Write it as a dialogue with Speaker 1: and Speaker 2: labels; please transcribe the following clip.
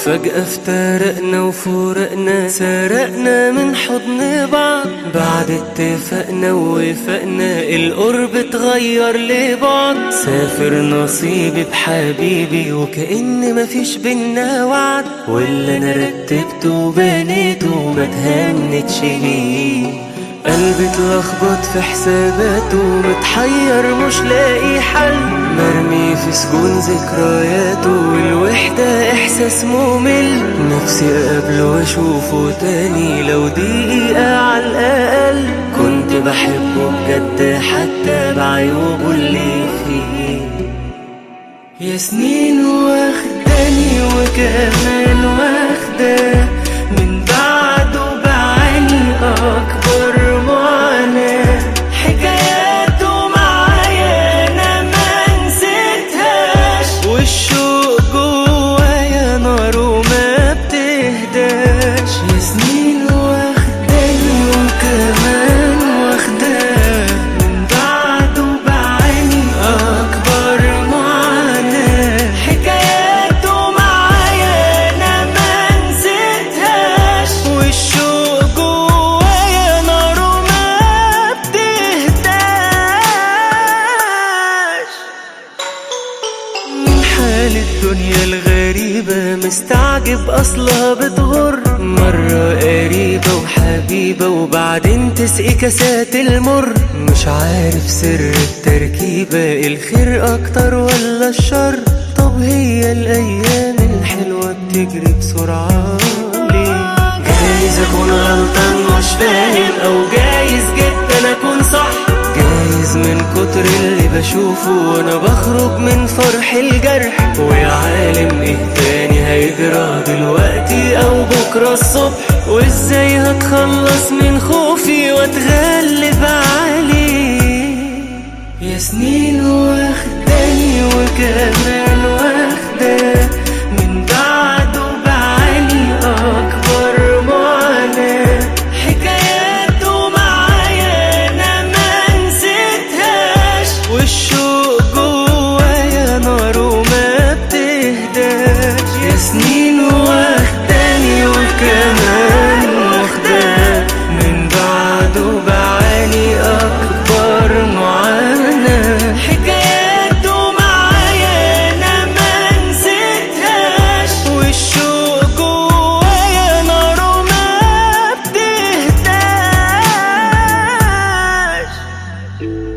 Speaker 1: فجأة افترقنا وفورقنا سرقنا من حضن بعض بعد اتفقنا ووفقنا القرب اتغير لبعض سافر نصيبي بحبيبي وكأن مفيش بينا وعد واللي انا رتبته وبنيته ما تهنتش ليه قلبي اتلخبط في حساباته متحير مش لاقي حل مرمي في سجون ذكرياته والوحدة احساس ممل نفسي اقابله واشوفه تاني لو دقيقة على الاقل كنت بحبه بجد حتى بعيوبه اللي فيه يا سنين واخداني وكمان واخدة من بعده بعاني أكبر معاناة حكاياته معايا أنا ما نسيتهاش والشوق جوايا نار وما بتهداش يا سنين واخداني وكمان واخداه من بعده بعاني أكبر معاناة حكاياته معايا أنا ما نسيتهاش والشوق جوايا نار وما بتهداش من حال الدنيا الغريبة مستعجب أصلها بتغر مرة قريبة وحبيبة وبعدين تسقي كاسات المر مش عارف سر التركيبة الخير أكتر ولا الشر طب هي الأيام الحلوة بتجري بسرعة ليه جايز أكون غلطان مش فاهم أو جايز جدا أكون صح جايز من كتر اللي بشوفه وانا بخرج من فرح الجرح ويا عالم ايه تاني هيجرى دلوقتي او بكرة الصبح وازاي هتخلص من خوفي واتغلب عليه يا سنين واخداني وكمان واخداه من بعده بعاني اكبر معاناة حكاياته معايا انا ما نسيتهاش والشوق جوايا نار وما بتهداش يا سنين واخداني وكمان واخداه من بعده بعاني اكبر معاناة حكاياته معايا انا ما نسيتهاش والشوق جوايا نار وما بتهداش